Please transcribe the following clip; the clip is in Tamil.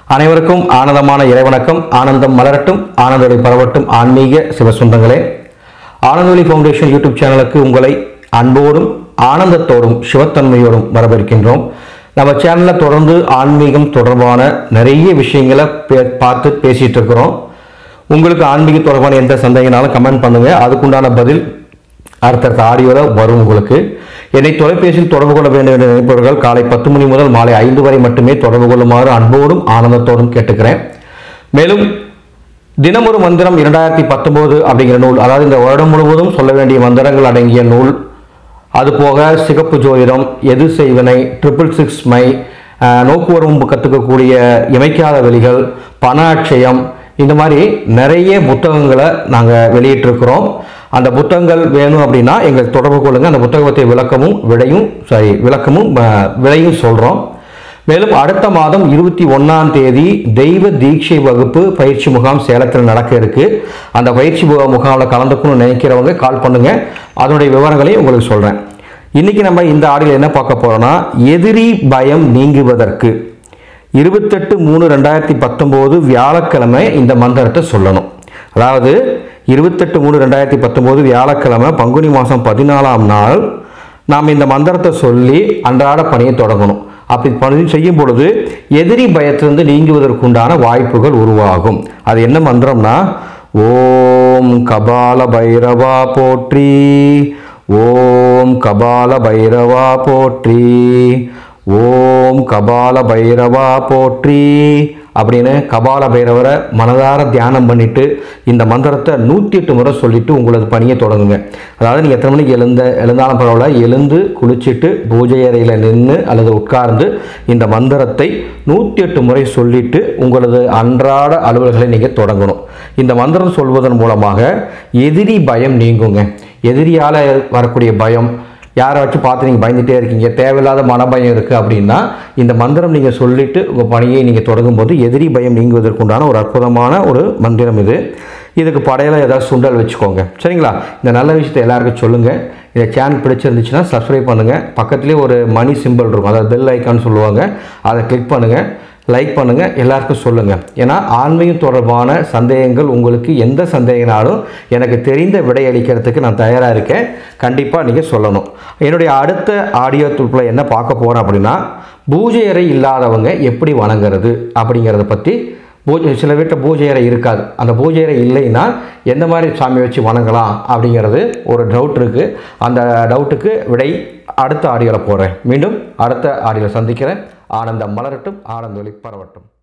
அனைவருக்கும் ஆனந்தமான இறைவணக்கம் ஆனந்தம் மலரட்டும் ஆனந்தொலி பரவட்டும் ஆன்மீக சிவசுந்தங்களே ஆனந்தொலி ஃபவுண்டேஷன் யூடியூப் சேனலுக்கு உங்களை அன்போடும் ஆனந்தத்தோடும் சிவத்தன்மையோடும் வரவேற்கின்றோம் நம்ம சேனலில் தொடர்ந்து ஆன்மீகம் தொடர்பான நிறைய விஷயங்களை பே- பார்த்து பேசிட்டு இருக்கிறோம் உங்களுக்கு ஆன்மீக தொடர்பான எந்த சந்தேகனாலும் கமெண்ட் பண்ணுங்க அதுக்குண்டான பதில் அடுத்தடுத்த ஆடியோவில் வரும் உங்களுக்கு என்னை தொலைபேசியில் தொடர்பு கொள்ள வேண்டும் என்று நினைப்பவர்கள் காலை பத்து மணி முதல் மாலை ஐந்து வரை மட்டுமே தொடர்பு கொள்ளுமாறு அன்போடும் ஆனந்தத்தோடும் கேட்டுக்கிறேன் மேலும் தினமொரு மந்திரம் இரண்டாயிரத்தி பத்தொம்போது அப்படிங்கிற நூல் அதாவது இந்த வருடம் முழுவதும் சொல்ல வேண்டிய மந்திரங்கள் அடங்கிய நூல் அதுபோக சிகப்பு ஜோதிடம் எது செய்வனை ட்ரிபிள் சிக்ஸ் மை அஹ், நோக்குவரம்பு கற்றுக்கக்கூடிய இமைக்காத வழிகள் பண அட்சயம் இந்த மாதிரி நிறைய புத்தகங்களை நாங்கள் வெளியிட்டிருக்கிறோம் அந்த புத்தகங்கள் வேணும் அப்படின்னா எங்களுக்கு தொடர்பு கொள்ளுங்கள் அந்த புத்தகத்தை விளக்கமும் விடையும் சாரி விளக்கமும் அஹ், விலையும் சொல்கிறோம் மேலும் அடுத்த மாதம் இருபத்தி ஒன்றாம் தேதி தெய்வ தீட்சை வகுப்பு பயிற்சி முகாம் சேலத்தில் நடக்க இருக்கு அந்த பயிற்சி மு- முகாமில் கலந்துக்கணும்னு நினைக்கிறவங்க கால் பண்ணுங்க அதனுடைய விவரங்களையும் உங்களுக்கு சொல்கிறேன் இன்னைக்கு நம்ம இந்த ஆடியில் என்ன பார்க்க போறோம்னா எதிரி பயம் நீங்குவதற்கு இருபத்தெட்டு மூணு ரெண்டாயிரத்தி பத்தொம்போது வியாழக்கிழமை இந்த மந்திரத்தை சொல்லணும் அதாவது இருபத்தெட்டு மூணு ரெண்டாயிரத்தி பத்தொம்போது வியாழக்கிழமை பங்குனி மாதம் பதினாலாம் நாள் நாம் இந்த மந்திரத்தை சொல்லி அன்றாட பணியை தொடங்கணும் அப்படி பணி செய்யும் பொழுது எதிரி பயத்திலிருந்து நீங்குவதற்குண்டான வாய்ப்புகள் உருவாகும் அது என்ன மந்திரம்னா ஓம் கபால பைரவா போற்றி ஓம் கபால பைரவா போற்றி ஓம் கபால பைரவா போற்றி அப்படின்னு கபால பைரவரை மனதார தியானம் பண்ணிட்டு இந்த மந்திரத்தை நூற்றி எட்டு முறை சொல்லிட்டு உங்களது பணியை தொடங்குங்க அதாவது நீங்கள் எத்தனை மணிக்கு எழுந்த எழுந்தாலும் பரவாயில்ல எழுந்து குளிச்சுட்டு பூஜை அறையில் நின்று அல்லது உட்கார்ந்து இந்த மந்திரத்தை நூற்றி எட்டு முறை சொல்லிட்டு உங்களது அன்றாட அலுவல்களை நீங்கள் தொடங்கணும் இந்த மந்திரம் சொல்வதன் மூலமாக எதிரி பயம் நீங்குங்க எதிரியால் வரக்கூடிய பயம் யாரை வச்சு பார்த்து நீங்கள் பயந்துட்டே இருக்கீங்க தேவையில்லாத மனபயம் இருக்குது அப்படின்னா இந்த மந்திரம் நீங்கள் சொல்லிட்டு உங்கள் பணியை நீங்கள் தொடங்கும்போது எதிரி பயம் நீங்குவதற்குண்டான ஒரு அற்புதமான ஒரு மந்திரம் இது இதுக்கு படையில் ஏதாவது சுண்டல் வச்சுக்கோங்க சரிங்களா இந்த நல்ல விஷயத்தை எல்லாருக்கும் சொல்லுங்கள் இந்த சேனல் பிடிச்சிருந்துச்சுன்னா சப்ஸ்கிரைப் பண்ணுங்கள் பக்கத்துலேயே ஒரு மணி சிம்பிள் இருக்கும் அதாவது பெல் ஐக்கான்னு சொல்லுவாங்க அதை கிளிக் பண்ணுங்கள் லைக் பண்ணுங்கள் எல்லாருக்கும் சொல்லுங்கள் ஏன்னா ஆன்மீகம் தொடர்பான சந்தேகங்கள் உங்களுக்கு எந்த சந்தேகனாலும் எனக்கு தெரிந்த விடை அளிக்கிறதுக்கு நான் தயாராக இருக்கேன் கண்டிப்பாக நீங்கள் சொல்லணும் என்னுடைய அடுத்த ஆடியோ துப்பில் என்ன பார்க்க போகிறோம் அப்படின்னா பூஜை அறை இல்லாதவங்க எப்படி வணங்குறது அப்படிங்கிறத பற்றி பூஜை சில வீட்டில் பூஜை அறை இருக்காது அந்த பூஜை அறை இல்லைன்னா எந்த மாதிரி சாமி வச்சு வணங்கலாம் அப்படிங்கிறது ஒரு டவுட் இருக்குது அந்த டவுட்டுக்கு விடை அடுத்த ஆடியோவில் போடுறேன் மீண்டும் அடுத்த ஆடியோவில் சந்திக்கிறேன் ஆனந்தம் மலரட்டும் ஆனந்தொலி பரவட்டும்